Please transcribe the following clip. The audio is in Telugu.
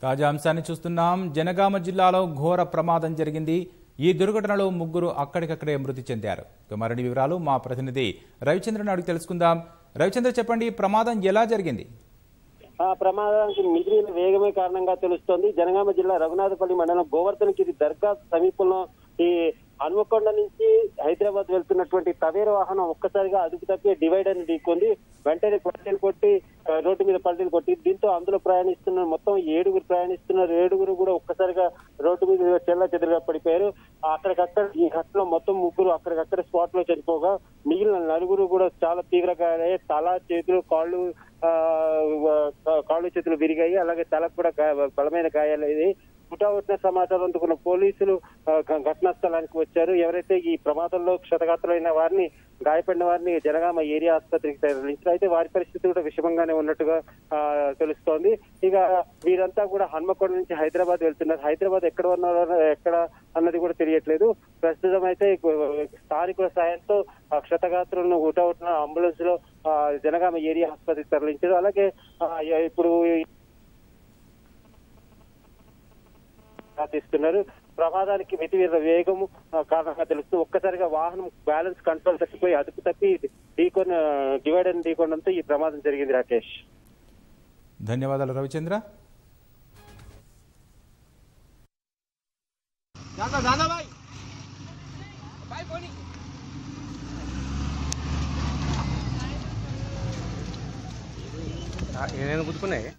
తాజా అంశాన్ని చూస్తున్నాం జనగామ జిల్లాలో ఘోర ప్రమాదం జరిగింది ఈ దుర్ఘటనలో ముగ్గురు అక్కడికక్కడే మృతి చెందారు ఇక మరిన్ని వివరాలు మా ప్రతినిధి రవిచంద్రన్ అడిగి తెలుసుకుందాం రవిచంద్ర చెప్పండి ఈ ప్రమాదం ఎలా జరిగింది ఆ ప్రమాదానికి మిగిలిన వేగమే కారణంగా తెలుస్తోంది జనగామ జిల్లా రఘునాథపల్లి మండలం గోవర్ధనగిరి దర్గా సమీపంలో ఈ హనుమకొండ నుంచి హైదరాబాద్ వెళ్తున్నటువంటి తవేర వాహనం ఒక్కసారిగా అదుపు తప్పి డివైడర్ ని ఢీకొంది వెంటనే పల్టీలు కొట్టి ఆ, రోడ్డు మీద పల్టీలు కొట్టి దీంతో అందులో ప్రయాణిస్తున్న మొత్తం ఏడుగురు ప్రయాణిస్తున్నారు ఏడుగురు కూడా ఒక్కసారిగా రోడ్డు మీద చెల్ల చెదురుగా పడిపోయారు అక్కడికక్కడ ఈ ఘటనలో మొత్తం ముగ్గురు అక్కడికక్కడ స్పాట్ లో చనిపోగా మిగిలిన నలుగురు కూడా చాలా తీవ్రంగా గాయాలయ్యాయి. తల చేతులు కాళ్ళు ఆ, ఆ, కాళ్ళు చేతులు విరిగాయి అలాగే తలకు కూడా గా- బలమైన గాయాలయ్యాయి పుటావుట్టిన సమాచారం అందుకున్న పోలీసులు ఆ, ఘ- ఘటనా స్థలానికి వచ్చారు ఎవరైతే ఈ ప్రమాదంలో క్షతగాత్రులైన వారిని గాయపడిన వారిని జనగామ ఏరియా ఆసుపత్రికి తరలించారు అయితే వారి పరిస్థితి కూడా విషమంగానే ఉన్నట్టుగా ఆ, తెలుస్తోంది ఇక వీరంతా కూడా హన్మకొండ నుంచి హైదరాబాద్ వెళ్తున్నారు హైదరాబాద్ ఎక్కడ ఉన్నారో ఎక్కడ అన్నది కూడా తెలియట్లేదు ప్రస్తుతం అయితే స్థానికుల సాయంతో ఆ క్షతగాత్రులను ఊటవుతున్న అంబులెన్స్ లో ఆ, జనగామ ఏరియా ఆసుపత్రికి తరలించారు అలాగే ఆ, ఇప్పుడు తీస్తున్నారు ప్రమాదానికి మితిమీరిన వేగము ఆ, కారణంగా తెలుస్తూ ఒక్కసారిగా వాహనం బ్యాలెన్స్ కంట్రోల్ తప్పిపోయి అదుపు తప్పి ఢీకొన్న డివైడర్ ఢీకొనడంతో ఈ ప్రమాదం జరిగింది రాకేష్ ధన్యవాదాలు రవిచంద్ర ఏదైనా గుర్తుకున్నాయి